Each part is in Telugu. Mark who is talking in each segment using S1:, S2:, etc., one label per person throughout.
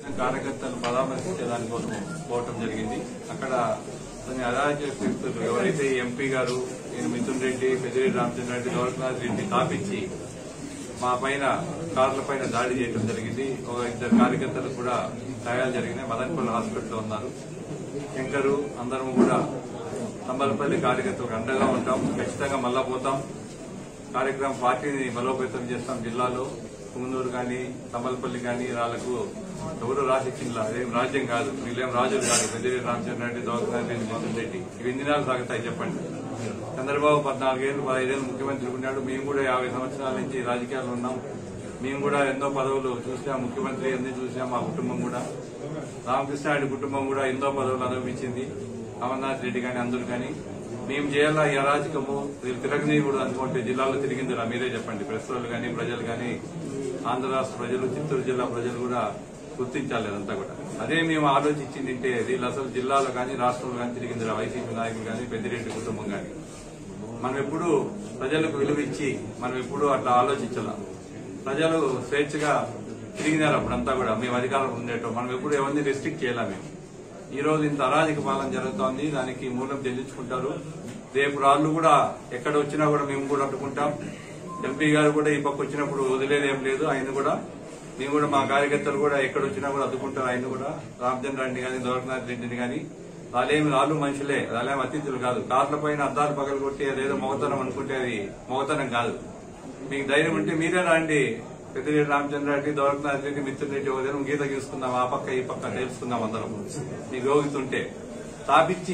S1: కార్యకర్తలు పరామర్శించే దానికోసం పోవటం జరిగింది అక్కడ కొన్ని అరాజక శక్తులు ఎవరైతే ఈ ఎంపీ గారు నేను మిథున్ రెడ్డి పెద్దిరెడ్డి రామచంద్ర రెడ్డి గౌరవనాథ్ రెడ్డి తాపించి మా పైన కార్ల పైన దాడి చేయడం జరిగింది ఒక ఇద్దరు కార్యకర్తలు కూడా గాయాలు జరిగినాయి మదన్పల్లి హాస్పిటల్లో ఉన్నారు శంకరు అందరం కూడా తంబలపల్లి కార్యకర్తలకు అండగా ఉంటాం ఖచ్చితంగా మళ్ళా పోతాం కార్యక్రమం పార్టీని బలోపేతం చేస్తాం జిల్లాలో కుంగనూరు కానీ తమ్మలపల్లి కానీ వాళ్ళకు ఎవరు రాసిచ్చిందా అదేం రాజ్యం కాదు వీళ్ళేం రాజులు కాదు పెద్దిరెడ్డి రామచంద్ర రెడ్డి దోకనాథ్ రెడ్డి మిథున్ రెడ్డి ఇవి ఎన్ని నెలలు సాగుతాయి చెప్పండి చంద్రబాబు పద్నాలుగేళ్లు పదహైదేళ్ళు ముఖ్యమంత్రి ఉన్నాడు మేము కూడా యాభై సంవత్సరాల నుంచి రాజకీయాల్లో ఉన్నాం మేము కూడా ఎన్నో పదవులు చూసాం ముఖ్యమంత్రి అన్ని చూసాం మా కుటుంబం కూడా రామకృష్ణారెడ్డి కుటుంబం కూడా ఎన్నో పదవులు అనుభవించింది అమర్నాథ్ రెడ్డి కానీ అందరూ కానీ మేము చేయాలా ఈ అరాచకము వీళ్ళు తిరగనీయకూడదు అనుకుంటే జిల్లాలో తిరిగిందిరా మీరే చెప్పండి ప్రెస్ వాళ్ళు కానీ ప్రజలు కానీ ఆంధ్ర రాష్ట్ర ప్రజలు చిత్తూరు జిల్లా ప్రజలు కూడా గుర్తించాలి అదంతా కూడా అదే మేము ఆలోచించింది అంటే వీళ్ళు అసలు జిల్లాలో కానీ రాష్ట్రంలో కానీ తిరిగిందిరా వైసీపీ నాయకులు కానీ పెద్దిరెడ్డి కుటుంబం కానీ మనం ఎప్పుడు ప్రజలకు విలువ ఇచ్చి మనం ఎప్పుడు అట్లా ఆలోచించాల ప్రజలు స్వేచ్ఛగా తిరిగినారు అప్పుడంతా కూడా మేము అధికారంలో ఉండేటం మనం ఎప్పుడు ఎవరిని రెస్ట్రిక్ట్ చేయాల మేము ఈ రోజు ఇంత అరాజక పాలన జరుగుతోంది దానికి మూలం చెల్లించుకుంటారు రేపు రాళ్ళు కూడా ఎక్కడ వచ్చినా కూడా మేము కూడా అడ్డుకుంటాం ఎంపీ గారు కూడా ఈ పక్క వచ్చినప్పుడు వదిలేది ఏం లేదు ఆయన కూడా మేము కూడా మా కార్యకర్తలు కూడా ఎక్కడ వచ్చినా కూడా అడ్డుకుంటారు ఆయన కూడా రామచంద్ర రెడ్డి కానీ దొరకనాథ్ రెడ్డిని కానీ వాళ్ళేమి రాళ్ళు మనుషులే వాళ్ళేమి అతిథులు కాదు కార్ల పైన అద్దాలు పగలు కొట్టి అదేదో మొగతనం అనుకుంటే అది మొగతనం కాదు మీకు ధైర్యం ఉంటే మీరే రండి పెద్దిరెడ్డి రామచంద్ర రెడ్డి దొరకనాథ్ రెడ్డి మిత్రులు రెడ్డి ఒక దినం గీత గీసుకుందాం ఆ పక్క ఈ పక్క తెలుసుకుందాం అందరం మీకు యోగితుంటే స్థాపించి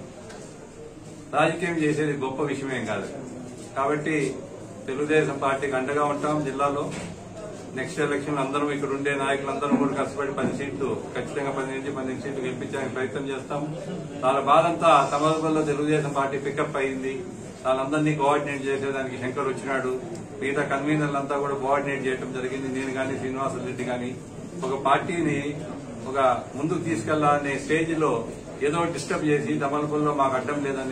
S1: రాజకీయం చేసేది గొప్ప విషయమేం కాదు కాబట్టి తెలుగుదేశం పార్టీకి అండగా ఉంటాం జిల్లాలో నెక్స్ట్ ఎలక్షన్ అందరం ఇక్కడ ఉండే నాయకులందరం కూడా కష్టపడి పది సీట్లు ఖచ్చితంగా పది నుంచి పన్నెండు సీట్లు గెలిపించడానికి ప్రయత్నం చేస్తాం వాళ్ళ బాధంతా సమాజంలో తెలుగుదేశం పార్టీ పికప్ అయింది వాళ్ళందరినీ కోఆర్డినేట్ చేసేదానికి శంకర్ వచ్చినాడు మిగతా కన్వీనర్లంతా కూడా కోఆర్డినేట్ చేయడం జరిగింది నేను కానీ శ్రీనివాస రెడ్డి కానీ ఒక పార్టీని ఒక ముందుకు తీసుకెళ్లాలనే స్టేజ్ లో ఏదో డిస్టర్బ్ చేసి తమలపల్లిలో మాకు అడ్డం లేదని